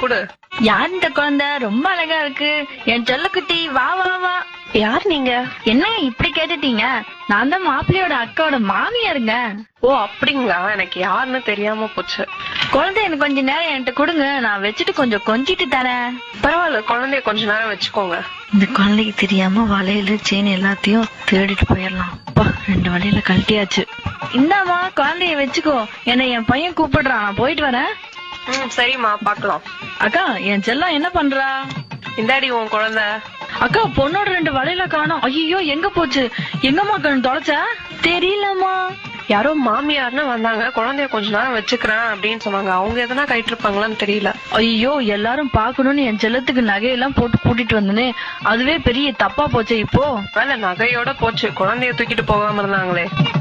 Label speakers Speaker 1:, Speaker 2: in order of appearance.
Speaker 1: குடு
Speaker 2: யார் இந்த குழந்தை ரொம்ப அழகா இருக்கு என் செல்லக்குட்டி வா வா வா
Speaker 1: யார் நீங்க
Speaker 2: என்னங்க இப்படி கேட்டுட்டீங்க நான் தான் மாப்பிள்ளையோட அக்காவோட மாமியாருங்க
Speaker 1: ஓ அப்படிங்களா எனக்கு யாருன்னு தெரியாம போச்சு
Speaker 2: குழந்தை எனக்கு கொஞ்ச நேரம் என்கிட்ட கொடுங்க நான் வச்சுட்டு கொஞ்சம் கொஞ்சிட்டு தரேன்
Speaker 1: பரவாயில்ல குழந்தைய கொஞ்ச நேரம் வச்சுக்கோங்க
Speaker 2: இந்த குழந்தைக்கு தெரியாம வளையல செயின் எல்லாத்தையும் தேடிட்டு போயிடலாம் அப்பா ரெண்டு வளையல கழட்டியாச்சு இந்தாமா குழந்தைய வச்சுக்கோ என்னை என் பையன் கூப்பிடுறான் நான் போயிட்டு வரேன்
Speaker 1: ம் சரிம்மா பாக்கலாம்
Speaker 2: அக்கா என் செல்லம் என்ன பண்றா
Speaker 1: இந்தாடி உன் குழந்தை
Speaker 2: அக்கா பொண்ணோட ரெண்டு வளையல காணோம் ஐயோ எங்க போச்சு எங்கம்மா கண் தொலைச்ச தெரியலம்மா
Speaker 1: யாரோ மாமியார்னு வந்தாங்க குழந்தைய கொஞ்ச நேரம் வச்சுக்கிறேன் அப்படின்னு சொன்னாங்க அவங்க எதனா கைட்டு இருப்பாங்களான்னு தெரியல
Speaker 2: ஐயோ எல்லாரும் பாக்கணும்னு என் செல்லத்துக்கு நகையெல்லாம் போட்டு கூட்டிட்டு வந்தனே அதுவே பெரிய தப்பா போச்சே இப்போ
Speaker 1: வேலை நகையோட போச்சு குழந்தைய தூக்கிட்டு போகாம இருந்தாங்களே